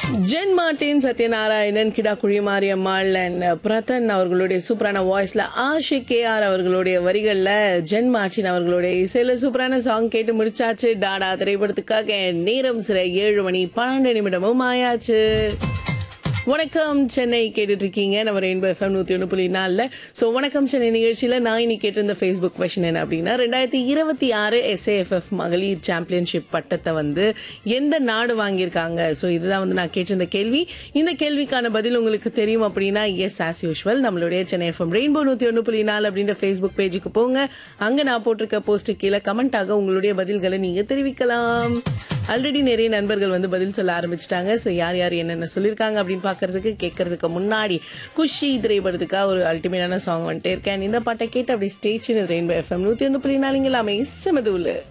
gen Martin Sathyanarayanan கிடா குழிமாரியம்மாள் and brethren அவர்களுடைய சூப்பரான வாய்ஸ்ல ஆஷிக் கே ஆர் அவர்களுடைய வரிகள்ல ஜென் மார்டின் அவர்களுடைய இசையில சூப்பரான சாங் கேட்டு முடிச்சாச்சு டாடா திரைப்படத்துக்காக நேரம் சில ஏழு மணி பன்னெண்டு நிமிடமும் ஆயாச்சு வணக்கம் சென்னை கேட்டுட்டு இருக்கீங்க நம்ம ரெயின்போ எஃப்எம் நூத்தி ஒன்று புள்ளி நாலில் ஸோ வணக்கம் சென்னை நிகழ்ச்சியில நான் இன்னைக்கு கேட்டிருந்த ஃபேஸ்புக் கொஷின் என்ன அப்படின்னா ரெண்டாயிரத்தி இருபத்தி ஆறு எஸ்ஏஎஃப்எஃப் மகளிர் சாம்பியன்ஷிப் பட்டத்தை வந்து எந்த நாடு வாங்கியிருக்காங்க ஸோ இதுதான் வந்து நான் கேட்டிருந்த கேள்வி இந்த கேள்விக்கான பதில் உங்களுக்கு தெரியும் அப்படின்னா எஸ் ஆஸ் யூஷுவல் நம்மளுடைய சென்னை எஃப்எம் ரெயின்போ நூத்தி ஒன்று புள்ளி நாலு அப்படின்ற ஃபேஸ்புக் பேஜுக்கு போங்க அங்க நான் போட்டிருக்க போஸ்ட் கீழே கமெண்டாக உங்களுடைய பதில்களை நீங்க தெரிவிக்கலாம் ஆல்ரெடி நிறைய நண்பர்கள் வந்து பதில் சொல்ல ஆரம்பிச்சிட்டாங்க ஸோ யார் யார் என்னென்ன சொல்லியிருக்காங்க அப்படின்னு பார்க்கறதுக்கு கேட்கறதுக்கு முன்னாடி குஷி திரைப்படத்துக்காக ஒரு அல்டிமேட்டான சாங் வந்துட்டே இருக்கேன் இந்த பாட்டை கேட்டு அப்படி ஸ்டேச்சின் ரெயின்போ எஃப்எம் நூற்றி ஒன்று புள்ளி நாலுங்க எல்லாமே செமதுவில்